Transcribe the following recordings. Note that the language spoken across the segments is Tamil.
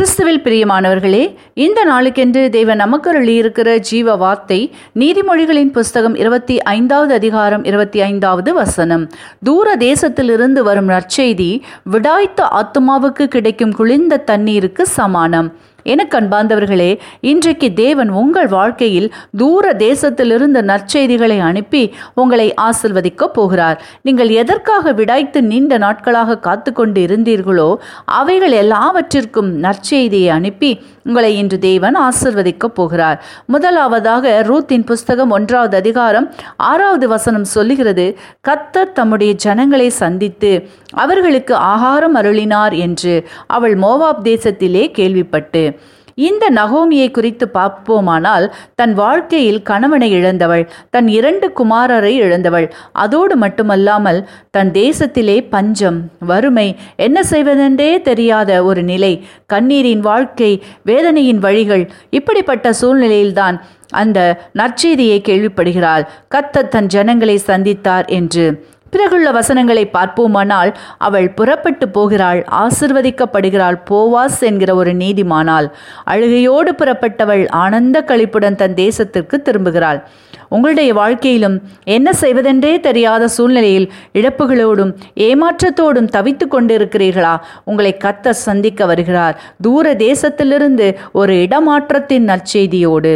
கிறிஸ்துவில் பிரியமானவர்களே இந்த நாளுக்கென்று தேவன் நமக்கு இருக்கிற ஜீவ வார்த்தை நீதிமொழிகளின் புஸ்தகம் இருபத்தி ஐந்தாவது அதிகாரம் இருபத்தி ஐந்தாவது வசனம் தூர தேசத்திலிருந்து வரும் நற்செய்தி விடாய்த்த ஆத்துமாவுக்கு கிடைக்கும் குளிர்ந்த தண்ணீருக்கு சமானம் எனக்கு அன்பார்ந்தவர்களே இன்றைக்கு தேவன் உங்கள் வாழ்க்கையில் தூர தேசத்திலிருந்து நற்செய்திகளை அனுப்பி உங்களை ஆசிர்வதிக்க போகிறார் நீங்கள் எதற்காக விடாய்த்து நீண்ட நாட்களாக காத்து கொண்டு இருந்தீர்களோ அவைகள் எல்லாவற்றிற்கும் நற்செய்தியை அனுப்பி உங்களை இன்று தேவன் ஆசிர்வதிக்க போகிறார் முதலாவதாக ரூத்தின் புஸ்தகம் ஒன்றாவது அதிகாரம் ஆறாவது வசனம் சொல்லுகிறது கத்தர் தம்முடைய ஜனங்களை சந்தித்து அவர்களுக்கு ஆகாரம் அருளினார் என்று அவள் மோவாப் தேசத்திலே கேள்விப்பட்டு இந்த நகோமியை குறித்து பார்ப்போமானால் தன் வாழ்க்கையில் கணவனை இழந்தவள் தன் இரண்டு குமாரரை இழந்தவள் அதோடு மட்டுமல்லாமல் தன் தேசத்திலே பஞ்சம் வறுமை என்ன செய்வதென்றே தெரியாத ஒரு நிலை கண்ணீரின் வாழ்க்கை வேதனையின் வழிகள் இப்படிப்பட்ட சூழ்நிலையில்தான் அந்த நற்செய்தியை கேள்விப்படுகிறாள் கத்த தன் ஜனங்களை சந்தித்தார் என்று பிறகுள்ள வசனங்களை பார்ப்போமானால் அவள் புறப்பட்டு போகிறாள் ஆசிர்வதிக்கப்படுகிறாள் போவாஸ் என்கிற ஒரு நீதிமானால் அழுகையோடு புறப்பட்டவள் ஆனந்த கழிப்புடன் தன் தேசத்திற்கு திரும்புகிறாள் உங்களுடைய வாழ்க்கையிலும் என்ன செய்வதென்றே தெரியாத சூழ்நிலையில் இழப்புகளோடும் ஏமாற்றத்தோடும் தவித்து கொண்டிருக்கிறீர்களா உங்களை கத்த சந்திக்க வருகிறார் தூர தேசத்திலிருந்து ஒரு இடமாற்றத்தின் நற்செய்தியோடு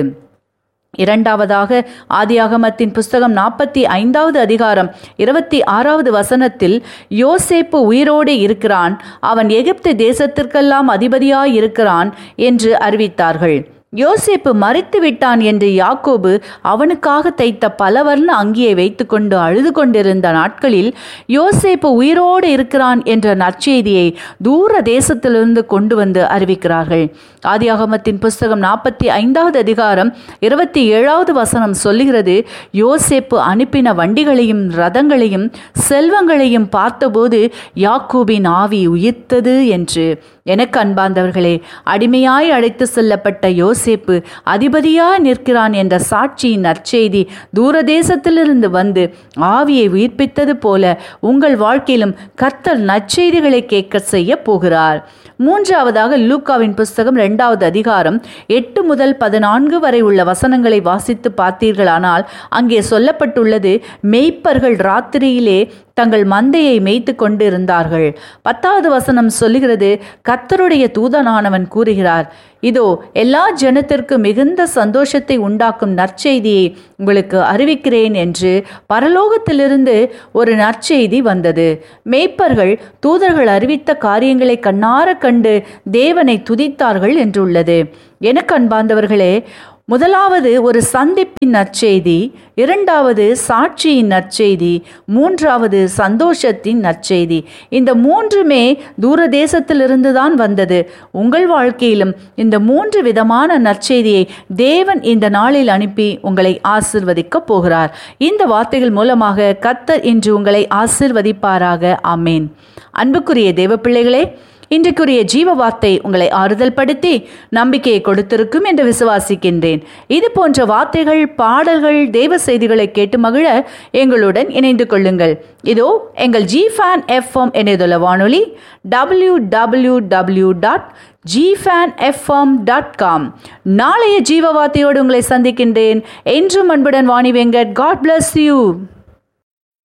இரண்டாவதாக ஆதியாகமத்தின் புஸ்தகம் நாற்பத்தி ஐந்தாவது அதிகாரம் இருபத்தி ஆறாவது வசனத்தில் யோசேப்பு உயிரோடு இருக்கிறான் அவன் எகிப்து தேசத்திற்கெல்லாம் அதிபதியாய் இருக்கிறான் என்று அறிவித்தார்கள் யோசேப்பு மறித்து விட்டான் என்று யாக்கோபு அவனுக்காக தைத்த பலவர்ண அங்கியை வைத்துக்கொண்டு அழுது கொண்டிருந்த நாட்களில் யோசேப்பு உயிரோடு இருக்கிறான் என்ற நற்செய்தியை தூர தேசத்திலிருந்து கொண்டு வந்து அறிவிக்கிறார்கள் ஆதியாகமத்தின் புஸ்தகம் நாற்பத்தி ஐந்தாவது அதிகாரம் இருபத்தி ஏழாவது வசனம் சொல்லுகிறது யோசேப்பு அனுப்பின வண்டிகளையும் ரதங்களையும் செல்வங்களையும் பார்த்தபோது யாக்கோபின் ஆவி உயிர்த்தது என்று எனக்கு அன்பார்ந்தவர்களே அடிமையாய் அழைத்து செல்லப்பட்ட யோசேப்பு அதிபதியாய் நிற்கிறான் என்ற சாட்சியின் நற்செய்தி தூரதேசத்திலிருந்து வந்து ஆவியை உயிர்ப்பித்தது போல உங்கள் வாழ்க்கையிலும் கர்த்தர் நற்செய்திகளை கேட்க செய்ய போகிறார் மூன்றாவதாக லூக்காவின் புஸ்தகம் இரண்டாவது அதிகாரம் எட்டு முதல் பதினான்கு வரை உள்ள வசனங்களை வாசித்து பார்த்தீர்களானால் அங்கே சொல்லப்பட்டுள்ளது மெய்ப்பர்கள் ராத்திரியிலே தங்கள் மந்தையை மேய்த்து கொண்டு இருந்தார்கள் பத்தாவது வசனம் சொல்லுகிறது கத்தருடைய தூதனானவன் கூறுகிறார் இதோ எல்லா ஜனத்திற்கு மிகுந்த சந்தோஷத்தை உண்டாக்கும் நற்செய்தியை உங்களுக்கு அறிவிக்கிறேன் என்று பரலோகத்திலிருந்து ஒரு நற்செய்தி வந்தது மேய்ப்பர்கள் தூதர்கள் அறிவித்த காரியங்களை கண்ணார கண்டு தேவனை துதித்தார்கள் என்றுள்ளது எனக்கு அன்பார்ந்தவர்களே முதலாவது ஒரு சந்திப்பின் நற்செய்தி இரண்டாவது சாட்சியின் நற்செய்தி மூன்றாவது சந்தோஷத்தின் நற்செய்தி இந்த மூன்றுமே தூர தேசத்திலிருந்து தான் வந்தது உங்கள் வாழ்க்கையிலும் இந்த மூன்று விதமான நற்செய்தியை தேவன் இந்த நாளில் அனுப்பி உங்களை ஆசிர்வதிக்க போகிறார் இந்த வார்த்தைகள் மூலமாக கத்தர் இன்று உங்களை ஆசிர்வதிப்பாராக ஆமேன் அன்புக்குரிய தேவ பிள்ளைகளே இன்றைக்குரிய ஜீவ வார்த்தை உங்களை ஆறுதல் படுத்தி நம்பிக்கையை கொடுத்திருக்கும் என்று விசுவாசிக்கின்றேன் இது போன்ற வார்த்தைகள் பாடல்கள் தேவ செய்திகளை கேட்டு மகிழ எங்களுடன் இணைந்து கொள்ளுங்கள் இதோ எங்கள் ஜி ஃபேன் எஃப்எம் இணையதள வானொலி W W W dot Gfan FM dot com நாளைய ஜீவ வார்த்தையோடு உங்களை சந்திக்கின்றேன் என்றும் அன்புடன் Vani Venkat God bless you